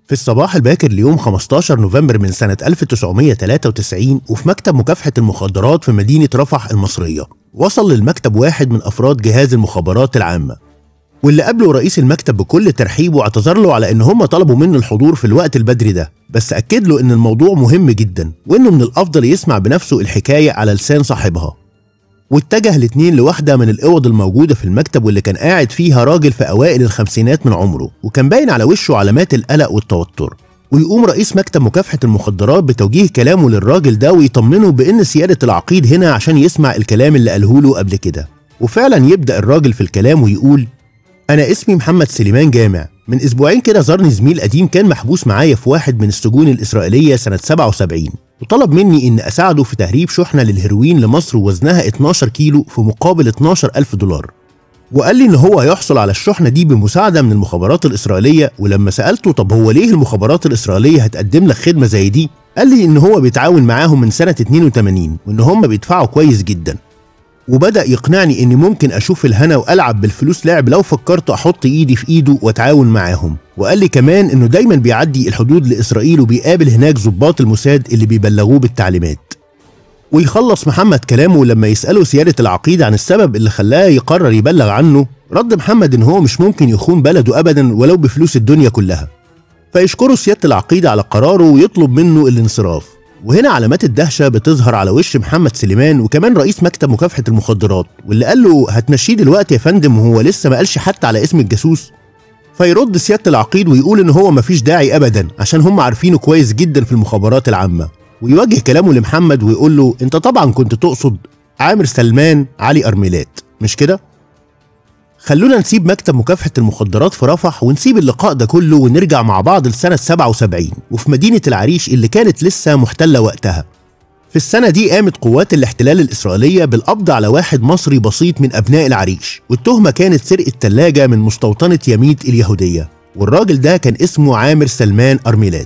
في الصباح الباكر ليوم 15 نوفمبر من سنة 1993 وفي مكتب مكافحة المخدرات في مدينة رفح المصرية وصل للمكتب واحد من أفراد جهاز المخابرات العامة واللي قابله رئيس المكتب بكل ترحيب واعتذر له على ان هم طلبوا منه الحضور في الوقت البدري ده بس اكد له ان الموضوع مهم جدا وانه من الافضل يسمع بنفسه الحكايه على لسان صاحبها واتجه الاتنين لواحدة من الأوض الموجودة في المكتب واللي كان قاعد فيها راجل في أوائل الخمسينات من عمره وكان باين على وشه علامات القلق والتوتر ويقوم رئيس مكتب مكافحة المخدرات بتوجيه كلامه للراجل ده ويطمنه بأن سيادة العقيد هنا عشان يسمع الكلام اللي قاله له قبل كده وفعلا يبدأ الراجل في الكلام ويقول أنا اسمي محمد سليمان جامع من أسبوعين كده زارني زميل قديم كان محبوس معايا في واحد من السجون الإسرائيلية سنة 77 وطلب مني إن أساعده في تهريب شحنة للهيروين لمصر ووزنها 12 كيلو في مقابل 12 ألف دولار وقال لي إن هو هيحصل على الشحنة دي بمساعدة من المخابرات الإسرائيلية ولما سألته طب هو ليه المخابرات الإسرائيلية هتقدم لك خدمة زي دي؟ قال لي إن هو بيتعاون معاهم من سنة 82 وإن هم بيدفعوا كويس جدا وبدأ يقنعني إني ممكن أشوف الهنا وألعب بالفلوس لعب لو فكرت أحط إيدي في إيده وأتعاون معاهم وقال لي كمان إنه دايما بيعدي الحدود لإسرائيل وبيقابل هناك ضباط الموساد اللي بيبلغوه بالتعليمات ويخلص محمد كلامه لما يسأله سيادة العقيد عن السبب اللي خلاه يقرر يبلغ عنه رد محمد إن هو مش ممكن يخون بلده أبدا ولو بفلوس الدنيا كلها فيشكره سيادة العقيد على قراره ويطلب منه الانصراف وهنا علامات الدهشة بتظهر على وش محمد سليمان وكمان رئيس مكتب مكافحة المخدرات واللي قال له هتمشيه دلوقتي يا فندم وهو لسه ما قالش حتى على اسم الجاسوس فيرد سيادة العقيد ويقول إن هو مفيش داعي أبدا عشان هم عارفينه كويس جدا في المخابرات العامة ويوجه كلامه لمحمد ويقول له أنت طبعا كنت تقصد عامر سلمان علي أرميلات مش كده؟ خلونا نسيب مكتب مكافحة المخدرات في رفح ونسيب اللقاء ده كله ونرجع مع بعض لسنة 77 وفي مدينة العريش اللي كانت لسه محتلة وقتها في السنة دي قامت قوات الاحتلال الإسرائيلية بالقبض على واحد مصري بسيط من أبناء العريش والتهمة كانت سرقة تلاجة من مستوطنة يميت اليهودية والراجل ده كان اسمه عامر سلمان أرميلات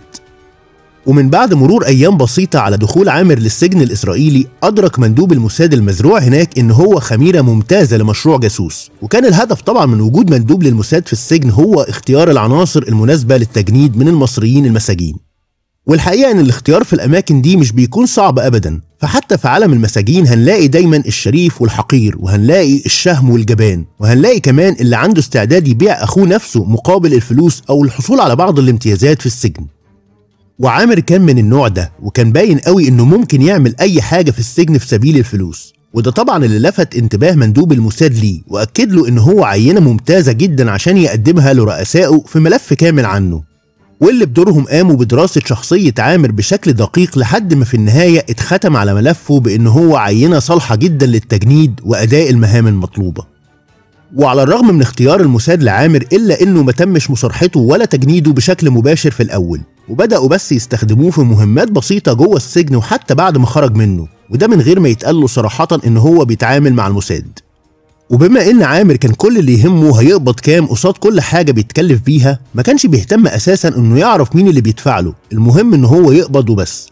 ومن بعد مرور أيام بسيطة على دخول عامر للسجن الإسرائيلي أدرك مندوب الموساد المزروع هناك إن هو خميرة ممتازة لمشروع جاسوس وكان الهدف طبعا من وجود مندوب للموساد في السجن هو اختيار العناصر المناسبة للتجنيد من المصريين المساجين والحقيقة إن الاختيار في الأماكن دي مش بيكون صعب أبدا فحتى في عالم المساجين هنلاقي دايما الشريف والحقير وهنلاقي الشهم والجبان وهنلاقي كمان اللي عنده استعداد يبيع أخوه نفسه مقابل الفلوس أو الحصول على بعض الامتيازات في السجن وعامر كان من النوع ده وكان باين قوي انه ممكن يعمل اي حاجه في السجن في سبيل الفلوس وده طبعا اللي لفت انتباه مندوب الموساد ليه واكد له ان هو عينه ممتازه جدا عشان يقدمها لرؤسائه في ملف كامل عنه واللي بدورهم قاموا بدراسة شخصية عامر بشكل دقيق لحد ما في النهاية اتختم على ملفه بأن هو عينة صالحة جدا للتجنيد وأداء المهام المطلوبة وعلى الرغم من اختيار الموساد لعامر إلا أنه ما تمش مصارحته ولا تجنيده بشكل مباشر في الأول وبدأوا بس يستخدموه في مهمات بسيطة جوه السجن وحتى بعد ما خرج منه وده من غير ما يتقال له صراحة إن هو بيتعامل مع الموساد وبما ان عامر كان كل اللي يهمه هيقبض كام قصاد كل حاجه بيتكلف بيها ما كانش بيهتم اساسا انه يعرف مين اللي بيدفع له المهم ان هو يقبض وبس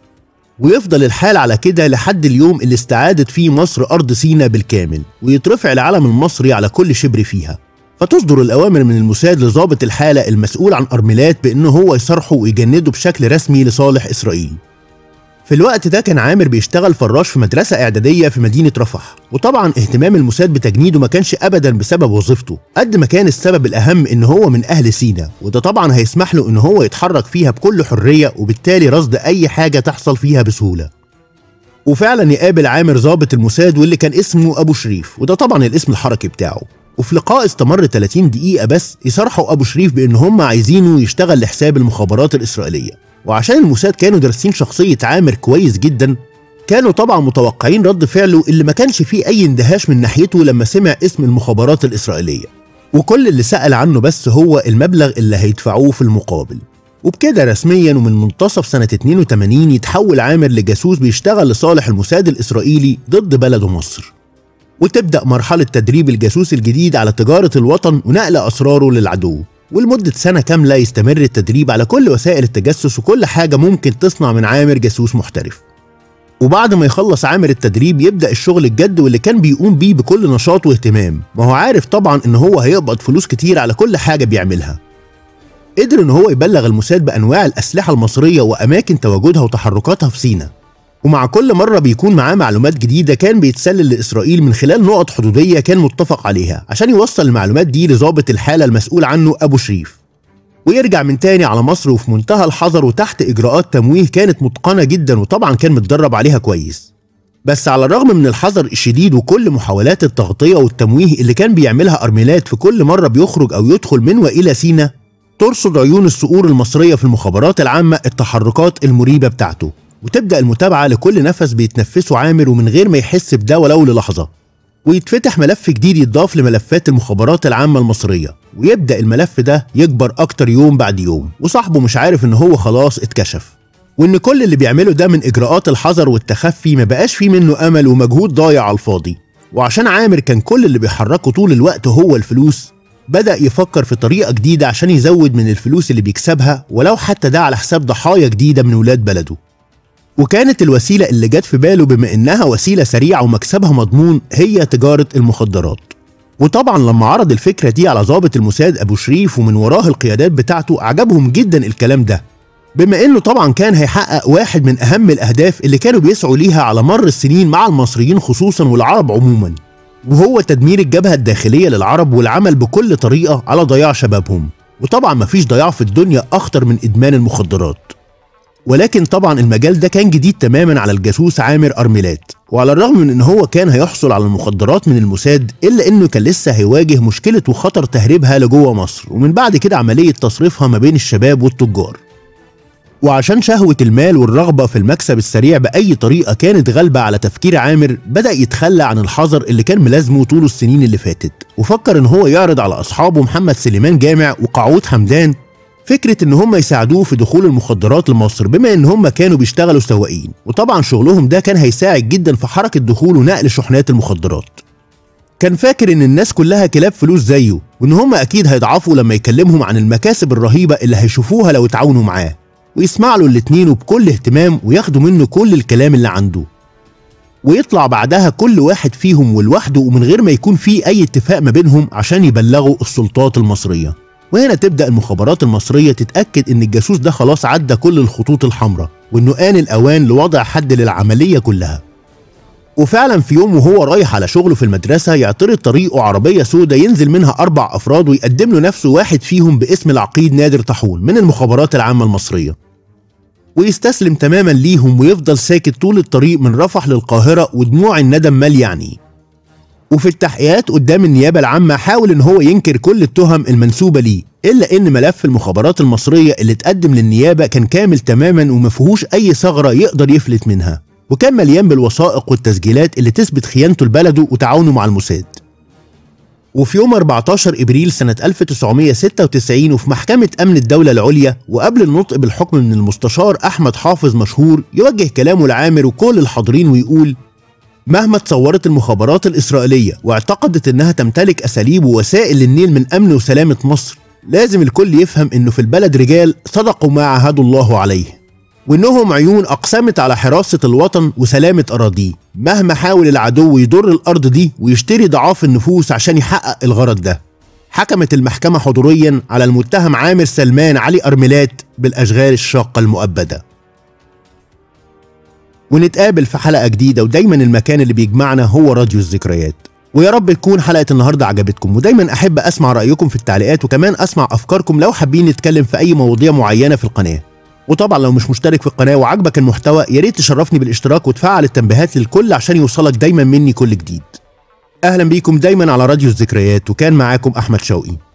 ويفضل الحال على كده لحد اليوم اللي استعادت فيه مصر ارض سينا بالكامل ويترفع العلم المصري على كل شبر فيها فتصدر الأوامر من الموساد لضابط الحالة المسؤول عن أرميلات بأنه هو يصرحه ويجنده بشكل رسمي لصالح إسرائيل في الوقت ده كان عامر بيشتغل فراش في مدرسة إعدادية في مدينة رفح وطبعا اهتمام الموساد بتجنيده ما كانش أبدا بسبب وظيفته قد ما كان السبب الأهم إن هو من أهل سينا وده طبعا هيسمح له إن هو يتحرك فيها بكل حرية وبالتالي رصد أي حاجة تحصل فيها بسهولة وفعلا يقابل عامر ضابط الموساد واللي كان اسمه أبو شريف وده طبعا الاسم الحركي بتاعه وفي لقاء استمر 30 دقيقة بس يصرحوا أبو شريف بإن هم عايزينه يشتغل لحساب المخابرات الإسرائيلية وعشان الموساد كانوا دارسين شخصية عامر كويس جدا كانوا طبعا متوقعين رد فعله اللي ما كانش فيه أي اندهاش من ناحيته لما سمع اسم المخابرات الإسرائيلية وكل اللي سأل عنه بس هو المبلغ اللي هيدفعوه في المقابل وبكده رسميا ومن منتصف سنة 82 يتحول عامر لجاسوس بيشتغل لصالح الموساد الإسرائيلي ضد بلده مصر وتبدأ مرحلة تدريب الجاسوس الجديد على تجارة الوطن ونقل أسراره للعدو ولمدة سنة كاملة يستمر التدريب على كل وسائل التجسس وكل حاجة ممكن تصنع من عامر جاسوس محترف وبعد ما يخلص عامر التدريب يبدأ الشغل الجد واللي كان بيقوم بيه بكل نشاط واهتمام ما هو عارف طبعا ان هو هيقبض فلوس كتير على كل حاجة بيعملها قدر ان هو يبلغ الموساد بانواع الاسلحه المصريه واماكن تواجدها وتحركاتها في سيناء ومع كل مرة بيكون معاه معلومات جديدة كان بيتسلل لإسرائيل من خلال نقط حدودية كان متفق عليها عشان يوصل المعلومات دي لضابط الحالة المسؤول عنه أبو شريف ويرجع من تاني على مصر وفي منتهى الحذر وتحت إجراءات تمويه كانت متقنة جدا وطبعا كان متدرب عليها كويس بس على الرغم من الحذر الشديد وكل محاولات التغطية والتمويه اللي كان بيعملها أرميلات في كل مرة بيخرج أو يدخل من وإلى سينا ترصد عيون الصقور المصرية في المخابرات العامة التحركات المريبة بتاعته وتبدأ المتابعة لكل نفس بيتنفسه عامر ومن غير ما يحس بده ولو للحظة ويتفتح ملف جديد يتضاف لملفات المخابرات العامة المصرية ويبدأ الملف ده يكبر أكتر يوم بعد يوم وصاحبه مش عارف إن هو خلاص اتكشف وإن كل اللي بيعمله ده من إجراءات الحذر والتخفي ما بقاش فيه منه أمل ومجهود ضايع على الفاضي وعشان عامر كان كل اللي بيحركه طول الوقت هو الفلوس بدأ يفكر في طريقة جديدة عشان يزود من الفلوس اللي بيكسبها ولو حتى ده على حساب ضحايا جديدة من ولاد بلده وكانت الوسيلة اللي جت في باله بما إنها وسيلة سريعة ومكسبها مضمون هي تجارة المخدرات وطبعا لما عرض الفكرة دي على ضابط الموساد أبو شريف ومن وراه القيادات بتاعته عجبهم جدا الكلام ده بما انه طبعا كان هيحقق واحد من اهم الاهداف اللي كانوا بيسعوا ليها على مر السنين مع المصريين خصوصا والعرب عموما وهو تدمير الجبهة الداخلية للعرب والعمل بكل طريقة على ضياع شبابهم وطبعا مفيش ضياع في الدنيا أخطر من إدمان المخدرات ولكن طبعا المجال ده كان جديد تماما على الجاسوس عامر أرميلات وعلى الرغم من ان هو كان هيحصل على المخدرات من الموساد الا انه كان لسه هيواجه مشكله وخطر تهريبها لجوه مصر ومن بعد كده عمليه تصريفها ما بين الشباب والتجار وعشان شهوة المال والرغبة في المكسب السريع بأي طريقة كانت غالبة على تفكير عامر بدأ يتخلى عن الحذر اللي كان ملازمه طول السنين اللي فاتت وفكر إن هو يعرض على أصحابه محمد سليمان جامع وقعود حمدان فكرة إن هم يساعدوه في دخول المخدرات لمصر بما إن هم كانوا بيشتغلوا سواقين وطبعا شغلهم ده كان هيساعد جدا في حركة دخول ونقل شحنات المخدرات كان فاكر ان الناس كلها كلاب فلوس زيه وان هم اكيد هيضعفوا لما يكلمهم عن المكاسب الرهيبه اللي هيشوفوها لو اتعاونوا معاه ويسمع له الاتنين وبكل اهتمام وياخدوا منه كل الكلام اللي عنده ويطلع بعدها كل واحد فيهم ولوحده ومن غير ما يكون في اي اتفاق ما بينهم عشان يبلغوا السلطات المصريه وهنا تبدا المخابرات المصريه تتاكد ان الجاسوس ده خلاص عدى كل الخطوط الحمراء وانه آن الاوان لوضع حد للعمليه كلها وفعلا في يوم وهو رايح على شغله في المدرسة يعترض طريقه عربية سودة ينزل منها أربع أفراد ويقدم له نفسه واحد فيهم باسم العقيد نادر طاحون من المخابرات العامة المصرية ويستسلم تماما ليهم ويفضل ساكت طول الطريق من رفح للقاهرة ودموع الندم مال يعني وفي التحقيقات قدام النيابة العامة حاول ان هو ينكر كل التهم المنسوبة ليه الا ان ملف المخابرات المصرية اللي اتقدم للنيابة كان كامل تماما ومفيهوش اي ثغرة يقدر يفلت منها وكان مليان بالوثائق والتسجيلات اللي تثبت خيانته لبلده وتعاونه مع الموساد وفي يوم 14 ابريل سنة 1996 وفي محكمة أمن الدولة العليا وقبل النطق بالحكم من المستشار أحمد حافظ مشهور يوجه كلامه لعامر وكل الحاضرين ويقول مهما تصورت المخابرات الإسرائيلية واعتقدت إنها تمتلك أساليب ووسائل للنيل من أمن وسلامة مصر لازم الكل يفهم إنه في البلد رجال صدقوا ما عاهدوا الله عليه وإنهم عيون أقسمت على حراسة الوطن وسلامة أراضيه مهما حاول العدو يضر الأرض دي ويشتري ضعاف النفوس عشان يحقق الغرض ده حكمت المحكمة حضوريا على المتهم عامر سلمان علي أرميلات بالأشغال الشاقة المؤبدة ونتقابل في حلقة جديدة ودايما المكان اللي بيجمعنا هو راديو الذكريات ويا رب تكون حلقة النهاردة عجبتكم ودايما أحب أسمع رأيكم في التعليقات وكمان أسمع أفكاركم لو حابين نتكلم في أي مواضيع معينة في القناة وطبعا لو مش مشترك في القناه وعجبك المحتوى يا ريت تشرفني بالاشتراك وتفعل التنبيهات للكل عشان يوصلك دايما مني كل جديد اهلا بيكم دايما على راديو الذكريات وكان معاكم احمد شوقي